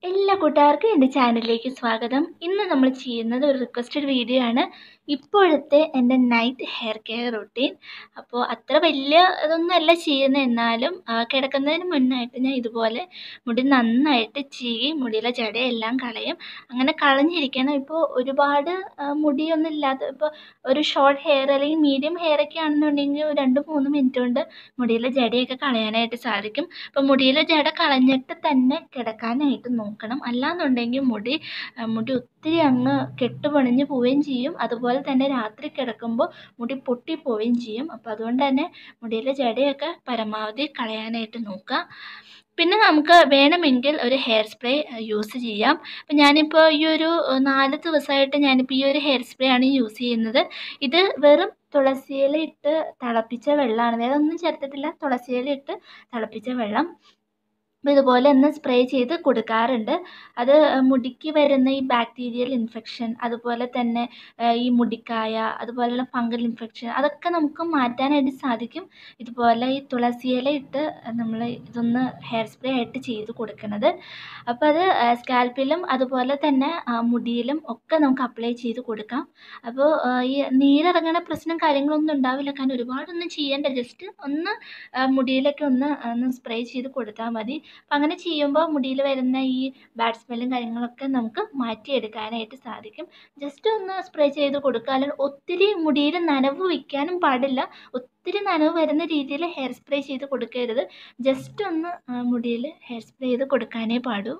എല്ലാ കൂട്ടുകാർക്കും എൻ്റെ ചാനലിലേക്ക് സ്വാഗതം ഇന്ന് നമ്മൾ ചെയ്യുന്നത് ഒരു റിക്വസ്റ്റഡ് വീഡിയോ ആണ് ഇപ്പോഴത്തെ എൻ്റെ നൈറ്റ് ഹെയർ കെയർ റൊട്ടീൻ അപ്പോൾ അത്ര വലിയ ഇതൊന്നുമല്ല ചെയ്യുന്നത് എന്നാലും ആ, കിടക്കുന്നതിന് മുന്നായിട്ട് ഞാൻ ഇതുപോലെ മുടി നന്നായിട്ട് ചീകി മുടിയിലെ ജടയെല്ലാം കളയും അങ്ങനെ കളഞ്ഞിരിക്കണം ഇപ്പോൾ ഒരുപാട് ആ, മുടിയൊന്നും ഇല്ലാത്ത ഇപ്പോൾ ഒരു ഷോർട്ട് ഹെയർ അല്ലെങ്കിൽ മീഡിയം ഹെയർ ഒക്കെ ആണെന്നുണ്ടെങ്കിൽ ഒരു രണ്ട് മൂന്ന് മിനിറ്റ് കൊണ്ട് മുടിയിലെ ജടയൊക്കെ കളയാനായിട്ട് സാധിക്കും അപ്പോൾ മുടിയിലെ ജട കളഞ്ഞിട്ട് തന്നെ കിടക്കാനായിട്ട് നോക്കണം അല്ലാന്നുണ്ടെങ്കിൽ മുടി ആ, മുടി ഒത്തിരി അങ്ങ് കെട്ടുപണിഞ്ഞ് പോവുകയും ചെയ്യും അതുപോലെ തന്നെ രാത്രി കിടക്കുമ്പോൾ മുടി പൊട്ടിപ്പോവുകയും ചെയ്യും അപ്പോൾ അതുകൊണ്ട് തന്നെ മുടിയിലെ ജടയൊക്കെ പരമാവധി കളയാനായിട്ട് നോക്കുക പിന്നെ നമുക്ക് വേണമെങ്കിൽ ഒരു ഹെയർ സ്പ്രേ യൂസ് ചെയ്യാം അപ്പം ഞാനിപ്പോൾ ഈ ഒരു ഏഹ്, നാല് ദിവസമായിട്ട് ഞാനിപ്പോൾ ഈ ഒരു ഹെയർ സ്പ്രേ ആണ് യൂസ് ചെയ്യുന്നത് ഇത് വെറും തുളസിയില ഇട്ട് തിളപ്പിച്ച വെള്ളമാണ് വേറെ ഒന്നും ചേർത്തിട്ടില്ല തുളസിയില ഇട്ട് തിളപ്പിച്ച വെള്ളം അപ്പോൾ ഇതുപോലെ ഒന്ന് സ്പ്രേ ചെയ്ത് കൊടുക്കാറുണ്ട് അത് മുടിക്ക് വരുന്ന ഈ ബാക്ടീരിയൽ ഇൻഫെക്ഷൻ അതുപോലെ തന്നെ ഏഹ്, ഈ മുടിക്കായ അതുപോലെയുള്ള ഫംഗൽ ഇൻഫെക്ഷൻ അതൊക്കെ നമുക്ക് മാറ്റാനായിട്ട് സാധിക്കും ഇതുപോലെ ഈ തുളസിയില ഇട്ട് നമ്മൾ ഇതൊന്ന് ഹെയർ സ്പ്രേ ആയിട്ട് ചെയ്ത് കൊടുക്കുന്നത് അപ്പോൾ അത് സ്കാൽപ്പിലും അതുപോലെ തന്നെ ആ, മുടിയിലും ഒക്കെ നമുക്ക് അപ്ലൈ ചെയ്ത് കൊടുക്കാം അപ്പോൾ ഈ നീരിറങ്ങണ പ്രശ്നം കാര്യങ്ങളൊന്നും ഉണ്ടാവില്ല കാരണം ഒരുപാടൊന്നും ചെയ്യേണ്ട ജസ്റ്റ് ഒന്ന് ആ, മുടിയിലൊക്കെ ഒന്ന് ഒന്ന് സ്പ്രേ ചെയ്ത് കൊടുത്താൽ മതി അപ്പം അങ്ങനെ ചെയ്യുമ്പോൾ മുടിയിൽ വരുന്ന ഈ ബാഡ് സ്മെല്ലും കാര്യങ്ങളൊക്കെ നമുക്ക് മാറ്റിയെടുക്കാനായിട്ട് സാധിക്കും ജസ്റ്റ് ഒന്ന് സ്പ്രേ ചെയ്ത് കൊടുക്കുക അല്ലെങ്കിൽ ഒത്തിരി മുടിയിൽ നനവ് വയ്ക്കാനും പാടില്ല ഒത്തിരി നനവ് വരുന്ന രീതിയിൽ ഹെയർ സ്പ്രേ ചെയ്ത് കൊടുക്കരുത് ജസ്റ്റ് ഒന്ന് മുടിയിൽ ഹെയർ സ്പ്രേ ചെയ്ത് കൊടുക്കാനേ പാടൂ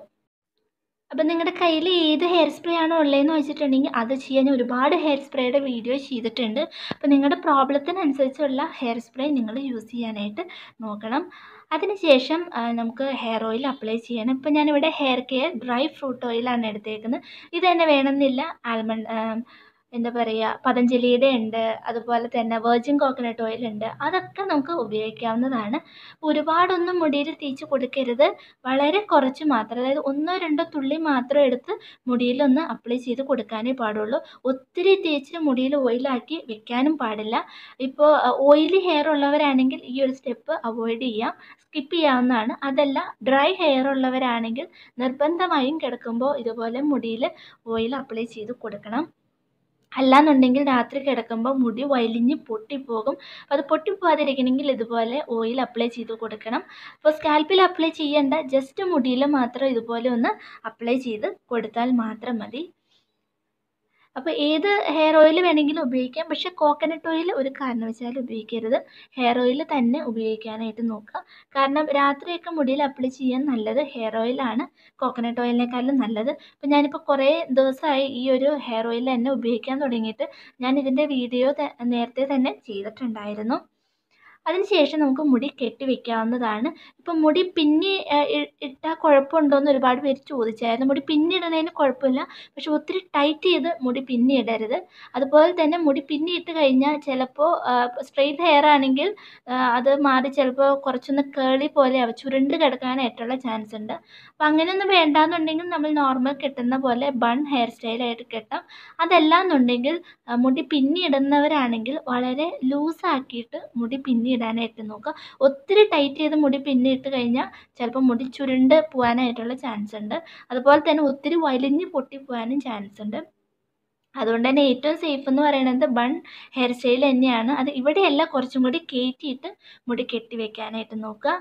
അപ്പം നിങ്ങളുടെ കയ്യിൽ ഏത് ഹെയർ സ്പ്രേ ആണോ ഉള്ളതെന്ന് വെച്ചിട്ടുണ്ടെങ്കിൽ അത് ചെയ്യാൻ ഞാൻ ഒരുപാട് ഹെയർ സ്പ്രേയുടെ വീഡിയോ ചെയ്തിട്ടുണ്ട് അപ്പോൾ നിങ്ങളുടെ പ്രോബ്ലത്തിനനുസരിച്ചുള്ള ഹെയർ സ്പ്രേ നിങ്ങൾ യൂസ് ചെയ്യാനായിട്ട് നോക്കണം അതിനുശേഷം ആ, നമുക്ക് ഹെയർ ഓയിൽ അപ്ലൈ ചെയ്യണം ഇപ്പം ഞാനിവിടെ ഹെയർ കെയർ ഡ്രൈ ഫ്രൂട്ട് ഓയിലാണ് എടുത്തേക്കുന്നത് ഇത് തന്നെ വേണമെന്നില്ല ആൽമണ്ട് എന്താ പറയുക പതഞ്ജലിയുടെ ഉണ്ട് അതുപോലെ തന്നെ വെർജിൻ കോക്കനട്ട് ഓയിൽ ഉണ്ട് അതൊക്കെ നമുക്ക് ഉപയോഗിക്കാവുന്നതാണ് ഒരുപാടൊന്നും മുടിയിൽ തേച്ച് കൊടുക്കരുത് വളരെ കുറച്ച് മാത്രം അതായത് ഒന്നോ രണ്ടോ തുള്ളി മാത്രം എടുത്ത് മുടിയിലൊന്ന് അപ്ലൈ ചെയ്ത് കൊടുക്കാനേ പാടുള്ളൂ ഒത്തിരി തേച്ച് മുടിയിൽ ഓയിലാക്കി വെക്കാനും പാടില്ല ഇപ്പോൾ ഓയിലി ഹെയർ ഉള്ളവരാണെങ്കിൽ ഈ ഒരു സ്റ്റെപ്പ് അവോയ്ഡ് ചെയ്യാം സ്കിപ്പ് ചെയ്യാവുന്നതാണ് അതല്ല ഡ്രൈ ഹെയർ ഉള്ളവരാണെങ്കിൽ നിർബന്ധമായും കിടക്കുമ്പോൾ ഇതുപോലെ മുടിയിൽ ഓയിൽ അപ്ലൈ ചെയ്ത് കൊടുക്കണം അല്ലാന്നുണ്ടെങ്കിൽ രാത്രി കിടക്കുമ്പോൾ മുടി വലിഞ്ഞ് പൊട്ടിപ്പോകും അപ്പോൾ അത് പൊട്ടിപ്പോകാതിരിക്കണമെങ്കിൽ ഇതുപോലെ ഓയിൽ അപ്ലൈ ചെയ്ത് കൊടുക്കണം അപ്പോൾ സ്കാൽപ്പിൽ അപ്ലൈ ചെയ്യേണ്ട ജസ്റ്റ് മുടിയിൽ മാത്രം ഇതുപോലെ ഒന്ന് അപ്ലൈ ചെയ്ത് കൊടുത്താൽ മാത്രം മതി അപ്പോൾ ഏത് ഹെയർ ഓയിൽ വേണമെങ്കിലും ഉപയോഗിക്കാം പക്ഷേ കോക്കനട്ട് ഓയിൽ ഒരു കാരണവശാലും ഉപയോഗിക്കരുത് ഹെയർ ഓയിൽ തന്നെ ഉപയോഗിക്കാനായിട്ട് നോക്കുക കാരണം രാത്രിയൊക്കെ മുടിയിൽ അപ്ലൈ ചെയ്യാൻ നല്ലത് ഹെയർ ഓയിലാണ് കോക്കനട്ട് ഓയിലിനേക്കാളും നല്ലത് അപ്പോൾ ഞാനിപ്പോൾ കുറേ ദിവസമായി ഈ ഒരു ഹെയർ ഓയിൽ തന്നെ ഉപയോഗിക്കാൻ തുടങ്ങിയിട്ട് ഞാൻ ഇതിൻ്റെ വീഡിയോ നേരത്തെ തന്നെ ചെയ്തിട്ടുണ്ടായിരുന്നു അതിനുശേഷം നമുക്ക് മുടി കെട്ടി വെക്കാവുന്നതാണ് ഇപ്പം മുടി പിന്നി ഇട്ടാൽ കുഴപ്പമുണ്ടോയെന്ന് ഒരുപാട് പേര് ചോദിച്ചായിരുന്നു മുടി പിന്നി ഇടുന്നതിന് കുഴപ്പമില്ല പക്ഷെ ഒത്തിരി ടൈറ്റ് ചെയ്ത് മുടി പിന്നി ഇടരുത് അതുപോലെ തന്നെ മുടി പിന്നി ഇട്ട് കഴിഞ്ഞാൽ ചിലപ്പോൾ സ്ട്രെയിറ്റ് ഹെയർ ആണെങ്കിൽ ആ, അത് മാറി ചിലപ്പോൾ കുറച്ചൊന്ന് കേളി പോലെ ആവും ചുരുണ്ട് കിടക്കാനായിട്ടുള്ള ചാൻസ് ഉണ്ട് അപ്പോൾ അങ്ങനെയൊന്നും വേണ്ടാന്നുണ്ടെങ്കിൽ നമ്മൾ നോർമൽ കെട്ടുന്ന പോലെ ബൺ ഹെയർ സ്റ്റൈലായിട്ട് കെട്ടാം അതല്ലാന്നുണ്ടെങ്കിൽ ആ, മുടി പിന്നി ഇടുന്നവരാണെങ്കിൽ വളരെ ലൂസാക്കിയിട്ട് മുടി പിന്നി ഇടാനായിട്ട് നോക്കുക ഒത്തിരി ടൈറ്റ് ചെയ്ത് മുടി പിന്നി ഇട്ട് കഴിഞ്ഞാൽ ചിലപ്പോൾ മുടി ചുരുണ്ട് പോകാനായിട്ടുള്ള ചാൻസ് ഉണ്ട് അതുപോലെ തന്നെ ഒത്തിരി വലിഞ്ഞ് പൊട്ടി പോകാനും ചാൻസ് ഉണ്ട് അതുകൊണ്ട് തന്നെ ഏറ്റവും സേഫ് എന്ന് പറയുന്നത് ബൺ ഹെയർ സ്റ്റൈൽ തന്നെയാണ് അത് ഇവിടെയല്ല കുറച്ചും കൂടി കയറ്റിയിട്ട് മുടി കെട്ടി വെക്കാനായിട്ട് നോക്കുക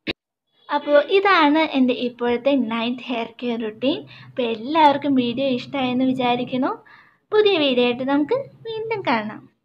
അപ്പോൾ ഇതാണ് എൻ്റെ ഇപ്പോഴത്തെ നൈറ്റ് ഹെയർ കെയർ റുട്ടീൻ അപ്പോൾ എല്ലാവർക്കും വീഡിയോ ഇഷ്ടമായെന്ന് വിചാരിക്കുന്നു പുതിയ വീഡിയോ ആയിട്ട് നമുക്ക് വീണ്ടും കാണാം